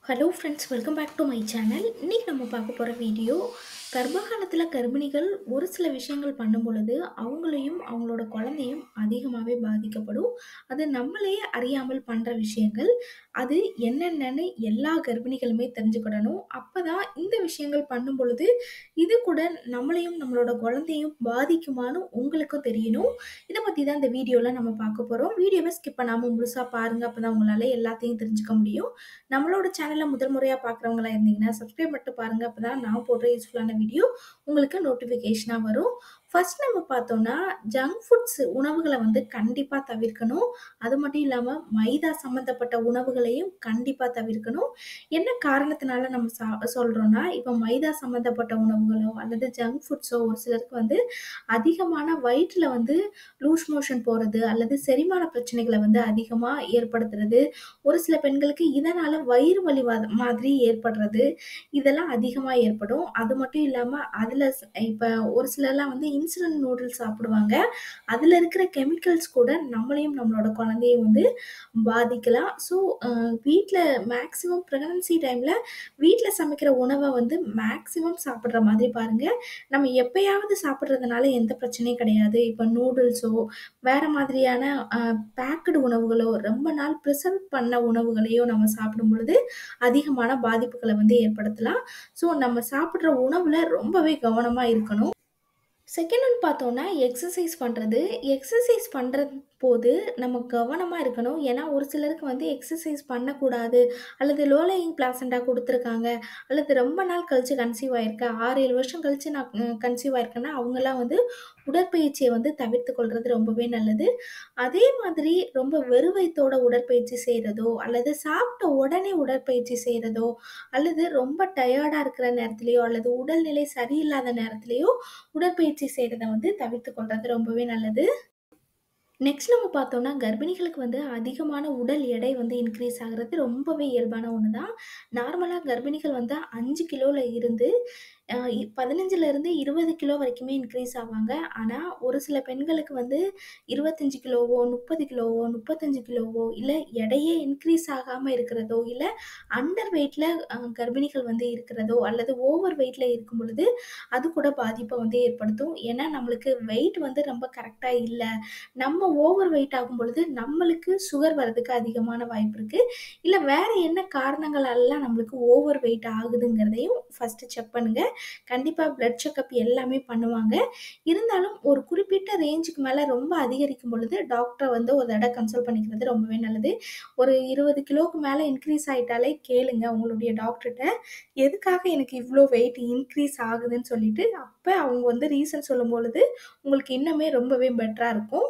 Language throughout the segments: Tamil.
Hello friends welcome back to my channel இன்றைக்கி நம்ம பார்க்க போகிற வீடியோ கர்ப்ப காலத்தில் கர்ப்பிணிகள் ஒரு சில விஷயங்கள் பண்ணும் பொழுது அவங்களையும் அவங்களோட குழந்தையும் அதிகமாகவே பாதிக்கப்படும் அது நம்மளே அறியாமல் பண்ணுற விஷயங்கள் அது என்னென்னன்னு எல்லா கர்ப்பிணிகளுமே தெரிஞ்சுக்கிடணும் அப்போ தான் இந்த விஷயங்கள் பண்ணும் பொழுது இது கூட நம்மளையும் நம்மளோட குழந்தையும் பாதிக்குமான்னு உங்களுக்கும் தெரியணும் இதை பற்றி தான் இந்த வீடியோவில் நம்ம பார்க்க போகிறோம் வீடியோவை ஸ்கிப் பண்ணாமல் முழுசாக பாருங்கள் அப்போ தான் உங்களால் எல்லாத்தையும் தெரிஞ்சுக்க முடியும் நம்மளோட சேனலை முதல் முறையாக பார்க்குறவங்களா இருந்தீங்கன்னா சப்ஸ்கிரைப் மட்டும் பாருங்கள் அப்போ தான் நான் போடுற யூஸ்ஃபுல்லான வீடியோ உங்களுக்கு நோட்டிஃபிகேஷனாக வரும் ஃபர்ஸ்ட் நம்ம பார்த்தோம்னா ஜங்க் ஃபுட்ஸ் உணவுகளை வந்து கண்டிப்பாக தவிர்க்கணும் அது மட்டும் இல்லாமல் மைதா சம்மந்தப்பட்ட உணவுகளையும் கண்டிப்பாக தவிர்க்கணும் என்ன காரணத்தினால நம்ம சா சொல்கிறோன்னா இப்போ மைதா சம்மந்தப்பட்ட உணவுகளோ அல்லது ஜங்க் ஃபுட்ஸோ ஒரு சிலருக்கு வந்து அதிகமான வயிற்றில் வந்து லூஸ் மோஷன் போகிறது அல்லது செரிமான பிரச்சனைகளை வந்து அதிகமாக ஏற்படுத்துறது ஒரு சில பெண்களுக்கு இதனால் வயிறு வலி வ- மாதிரி ஏற்படுறது இதெல்லாம் அதிகமாக ஏற்படும் அது மட்டும் இல்லாமல் அதில் இப்போ ஒரு சிலர்லாம் வந்து இன்சுலின் நூடுல்ஸ் சாப்பிடுவாங்க அதில் இருக்கிற கெமிக்கல்ஸ் கூட நம்மளையும் நம்மளோட குழந்தையும் வந்து பாதிக்கலாம் ஸோ வீட்டில் மேக்ஸிமம் ப்ரெக்னன்சி டைமில் வீட்டில் சமைக்கிற உணவை வந்து மேக்ஸிமம் சாப்பிட்ற மாதிரி பாருங்கள் நம்ம எப்பயாவது சாப்பிட்றதுனால எந்த பிரச்சனையும் கிடையாது இப்போ நூடுல்ஸோ வேறு மாதிரியான பேக்கடு உணவுகளோ ரொம்ப நாள் ப்ரிசர்வ் பண்ண உணவுகளையோ நம்ம சாப்பிடும் பொழுது அதிகமான பாதிப்புகளை வந்து ஏற்படுத்தலாம் ஸோ நம்ம சாப்பிட்ற உணவில் ரொம்பவே கவனமாக இருக்கணும் செகண்ட் ஒன் பார்த்தோன்னா எக்ஸசைஸ் பண்ணுறது எக்ஸசைஸ் பண்ணுற போது நம்ம கவனமாக இருக்கணும் ஏன்னா ஒரு சிலருக்கு வந்து எக்ஸசைஸ் பண்ணக்கூடாது அல்லது லோலையிங் பிளாசண்டா கொடுத்துருக்காங்க அல்லது ரொம்ப நாள் கழித்து கன்சீவ் ஆயிருக்க ஆறு ஏழு வருஷம் கழித்து நான் கன்சீவ் ஆயிருக்கேன்னா அவங்கெல்லாம் வந்து உடற்பயிற்சியை வந்து தவிர்த்து கொள்வது ரொம்பவே நல்லது அதே மாதிரி ரொம்ப வெறுவயத்தோட உடற்பயிற்சி செய்கிறதோ அல்லது சாப்பிட்ட உடனே உடற்பயிற்சி செய்கிறதோ அல்லது ரொம்ப டயர்டாக இருக்கிற நேரத்துலையோ அல்லது உடல்நிலை சரியில்லாத நேரத்துலையோ உடற்பயிற்சி செய்கிறத வந்து தவிர்த்து கொள்வது ரொம்பவே நல்லது நெக்ஸ்ட் நம்ம பார்த்தோம்னா கர்ப்பிணிகளுக்கு வந்து அதிகமான உடல் எடை வந்து இன்க்ரீஸ் ஆகிறது ரொம்பவே இயல்பான ஒன்று தான் நார்மலாக கர்ப்பிணிகள் வந்து அஞ்சு கிலோவில் இருந்து அஹ், இ- பதினஞ்சுல இருந்து இருபது கிலோ வரைக்குமே இன்க்ரீஸ் ஆவாங்க ஆனால் ஒரு சில பெண்களுக்கு வந்து இருபத்தஞ்சு கிலோவோ முப்பது கிலோவோ முப்பத்தஞ்சு கிலோவோ இல்லை எடையே இன்க்ரீஸ் ஆகாமல் இருக்கிறதோ இல்லை அண்டர் வெயிட்டில் கர்ப்பிணிகள் வந்து இருக்கிறதோ அல்லது ஓவர் வெயிட்டில் இருக்கும் பொழுது அது கூட பாதிப்பை வந்து ஏற்படுத்தும் ஏன்னா நம்மளுக்கு வெயிட் வந்து ரொம்ப கரெக்டாக இல்லை நம்ம ஓவர் வெயிட் ஆகும் பொழுது நம்மளுக்கு சுகர் வர்றதுக்கு அதிகமான வாய்ப்பு இருக்குது இல்லை வேறு என்ன காரணங்களெல்லாம் நம்மளுக்கு ஓவர் வெயிட் ஆகுதுங்கிறதையும் ஃபஸ்ட்டு செக் பண்ணுங்கள் கண்டிப்பாக பிளட் செக்கப் எல்லாமே பண்ணுவாங்க இருந்தாலும் ஒரு குறிப்பிட்ட ரேஞ்சுக்கு மேலே ரொம்ப அதிகரிக்கும் பொழுது டாக்டரை வந்து ஒரு தடவை கன்சல்ட் பண்ணிக்கிறது ரொம்பவே நல்லது ஒரு இருபது கிலோவுக்கு மேலே இன்க்ரீஸ் ஆகிட்டாலே கேளுங்க உங்களுடைய டாக்டர்கிட்ட எதுக்காக எனக்கு இவ்வளோ வெயிட் இன்க்ரீஸ் ஆகுதுன்னு சொல்லிட்டு அப்போ அவங்க வந்து ரீசன் சொல்லும் பொழுது உங்களுக்கு இன்னுமே ரொம்பவே பெட்டராக இருக்கும்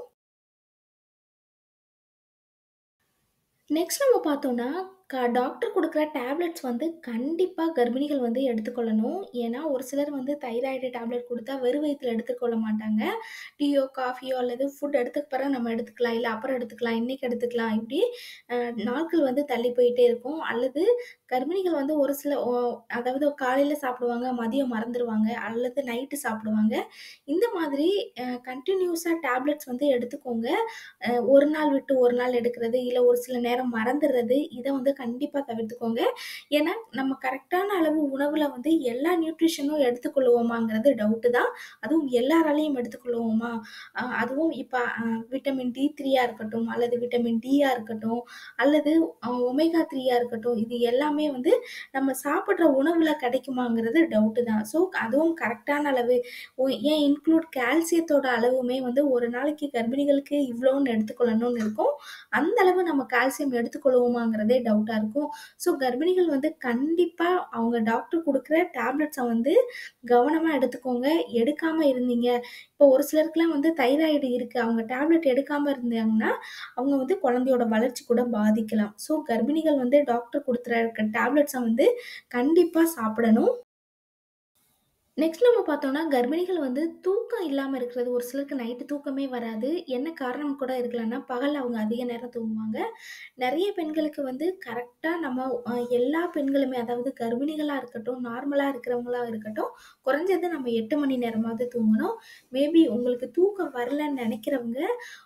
நெக்ஸ்ட் நம்ம பார்த்தோம்னா க டாக்டர் கொடுக்குற டேப்லெட்ஸ் வந்து கண்டிப்பாக கர்ப்பிணிகள் வந்து எடுத்துக்கொள்ளணும் ஏன்னா ஒரு சிலர் வந்து தைராய்டு டேப்லெட் கொடுத்தா வெறும் வயிற்றில் எடுத்துக்கொள்ள மாட்டாங்க டீயோ காஃபியோ அல்லது ஃபுட் எடுத்துக்க பிறகு நம்ம எடுத்துக்கலாம் இல்லை அப்புறம் எடுத்துக்கலாம் இன்றைக்கி எடுத்துக்கலாம் இப்படி அஹ், நாட்கள் வந்து தள்ளி போயிட்டே இருக்கும் அல்லது கர்ப்பிணிகள் வந்து ஒரு சில ஓ- அதாவது காலையில் சாப்பிடுவாங்க மதியம் மறந்துடுவாங்க அல்லது நைட்டு சாப்பிடுவாங்க இந்த மாதிரி கண்டினியூஸாக டேப்லெட்ஸ் வந்து எடுத்துக்கோங்க அஹ் ஒரு நாள் விட்டு ஒரு நாள் எடுக்கிறது இல்லை ஒரு சில நேரம் மறந்துடுறது இதை வந்து கண்டிப்பாக தவிர்த்துக்கோங்க ஏன்னா நம்ம கரெக்டான அளவு உணவில் வந்து எல்லா நியூட்ரிஷனும் எடுத்துக்கொள்வோமாங்கிறது டவுட்டு தான் அதுவும் எல்லாராலையும் எடுத்துக்கொள்வோமா அஹ் அதுவும் இப்போ விட்டமின் டி த்ரீயாக இருக்கட்டும் அல்லது விட்டமின் டியாக இருக்கட்டும் அல்லது ஒமேகா த்ரீயாக இருக்கட்டும் இது எல்லாமே வந்து நம்ம சாப்பிட்ற உணவில் கிடைக்குமாங்கிறது டவுட்டு தான் ஸோ அதுவும் கரெக்டான அளவு ஓ- ஏன் இன்க்ளூட் கால்சியத்தோட அளவுமே வந்து ஒரு நாளைக்கு கர்ப்பிணிகளுக்கு இவ்வளோன்னு எடுத்துக்கொள்ளணும்னு இருக்கும் அந்த அளவு நம்ம கால்சியம் எடுத்துக்கொள்வோமாங்கிறதே டவுட்டாக இருக்கும் ஸோ கர்ப்பிணிகள் வந்து கண்டிப்பாக அவங்க டாக்டர் கொடுக்குற டேப்லெட்ஸை வந்து கவனமாக எடுத்துக்கோங்க எடுக்காமல் இருந்தீங்க இப்போ ஒரு சிலருக்குலாம் வந்து தைராய்டு இருக்குது அவங்க டேப்லெட் எடுக்காமல் இருந்தாங்கன்னா அவங்க வந்து குழந்தையோட வளர்ச்சி கூட பாதிக்கலாம் ஸோ கர்ப்பிணிகள் வந்து டாக்டர் கொடுத்துருக்க டேப்லெட்ஸை வந்து கண்டிப்பாக சாப்பிடணும் நெக்ஸ்ட் நம்ம பார்த்தோம்னா கர்ப்பிணிகள் வந்து தூக்கம் இல்லாமல் இருக்கிறது ஒரு சிலருக்கு நைட்டு தூக்கமே வராது என்ன காரணம் கூட இருக்கலாம்னா பகல் அவங்க அதிக நேரம் தூங்குவாங்க நிறைய பெண்களுக்கு வந்து கரெக்டாக நம்ம அஹ், எல்லா பெண்களுமே அதாவது கர்ப்பிணிகளாக இருக்கட்டும் நார்மலாக இருக்கிறவங்களா இருக்கட்டும் குறைஞ்சது நம்ம எட்டு மணி நேரமாவது தூங்கணும் மேபி உங்களுக்கு தூக்கம் வரலன்னு நினைக்கிறவங்க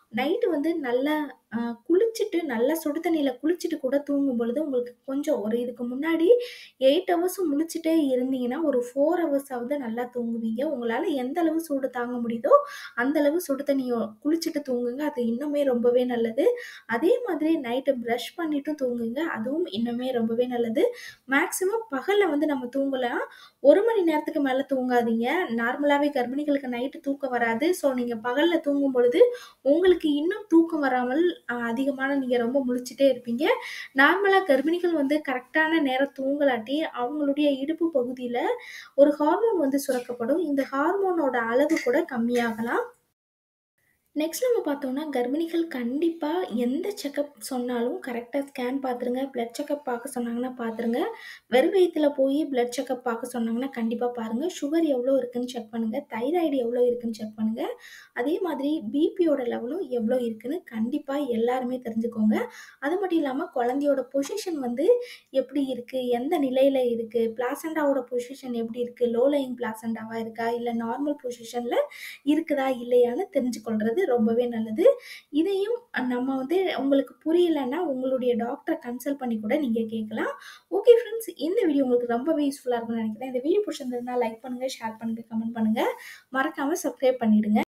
நைட்டு வந்து நல்லா அ குளிச்சுட்டு நல்லா சுடு தண்ணீல குளிச்சுட்டு கூட தூங்கும் பொழுது உங்களுக்கு கொஞ்சம் ஒரு இதுக்கு முன்னாடி 8 ஹவர்ஸும் முழிச்சுட்டே இருந்தீங்கன்னா, ஒரு 4 ஹவர்ஸாவது நல்லா தூங்குவீங்க. உங்களால எந்த அளவு சூடு தாங்க முடியுதோ, அந்த அளவு சுடு தண்ணியோ குளிச்சுட்டு தூங்குங்க. அது இன்னுமே ரொம்பவே நல்லது. அதே மாதிரி நைட்டு பிரஷ் பண்ணிட்டும் தூங்குங்க. அதுவும் இன்னுமே ரொம்பவே நல்லது. மேக்ஸிமம் பகல்ல வந்து நம்ம தூங்கலாம். 1 மணி நேரத்துக்கு மேல தூங்காதீங்க. நார்மலாவே கர்ப்பிணிகளுக்கு நைட்டு தூக்கம் வராது. ஸோ நீங்க பகல்ல தூங்கும் பொழுது, உங்களுக்கு இன்னும் தூக்கம் வராமல் அ அதிகமான நீங்க ரொம்ப முழிச்சுட்டே இருப்பீங்க. நார்மலா கர்ப்பிணிகள் வந்து கரெக்ட்டான நேரம் தூங்கலாட்டி, அவங்களுடைய இடுப்பு பகுதியில ஒரு ஹார்மோன் வந்து சுரக்கப்படும். இந்த ஹார்மோனோட அளவு கூட கம்மியாகலாம். நெக்ஸ்ட் நம்ம பார்த்தோம்னா, கர்ப்பிணிகள் கண்டிப்பா எந்த செக்கப் சொன்னாலும் கரெக்ட்டா ஸ்கேன் பார்த்துருங்க. பிளட் செக்கப் பார்க்க சொன்னாங்கன்னா பார்த்துருங்க. வெறும் வயித்துல போய் பிளட் செக்கப் பார்க்க சொன்னாங்கன்னா கண்டிப்பா பாருங்க. சுகர் எவ்வளோ இருக்குன்னு செக் பண்ணுங்க. தைராய்டு எவ்வளோ இருக்குன்னு செக் பண்ணுங்க. அதே மாதிரி பிபியோட லெவலும் எவ்வளோ இருக்குன்னு கண்டிப்பா எல்லாருமே தெரிஞ்சுக்கோங்க. அது மட்டும் இல்லாம குழந்தையோட பொசிஷன் வந்து எப்படி இருக்கு? எந்த நிலையில இருக்கு? பிளாசென்டாவோட பொசிஷன் எப்படி இருக்கு? லோ லேயிங் பிளாசென்டாவா இருக்கா? இல்ல நார்மல் பொசிஷன்ல இருக்குதா? இல்லையான்னு தெரிஞ்சு கொள்றது ரொம்பவே நல்லது. இதையும் நம்ம வந்து உங்களுக்கு புரியலன்னா, உங்களுடைய டாக்டர கன்சல்ட் பண்ணி கூட நீங்க கேட்கலாம். ஓகே ஃப்ரெண்ட்ஸ், இந்த வீடியோ உங்களுக்கு ரொம்பவே யூஸ்ஃபுல்லா இருக்கும்னு நெனைக்கிறேன். இந்த வீடியோ புடிச்சிருந்ததுன்னா லைக் பண்ணுங்க, ஷேர் பண்ணுங்க, கமெண்ட் பண்ணுங்க. மறக்காம சப்ஸ்கிரைப் பண்ணிடுங்க.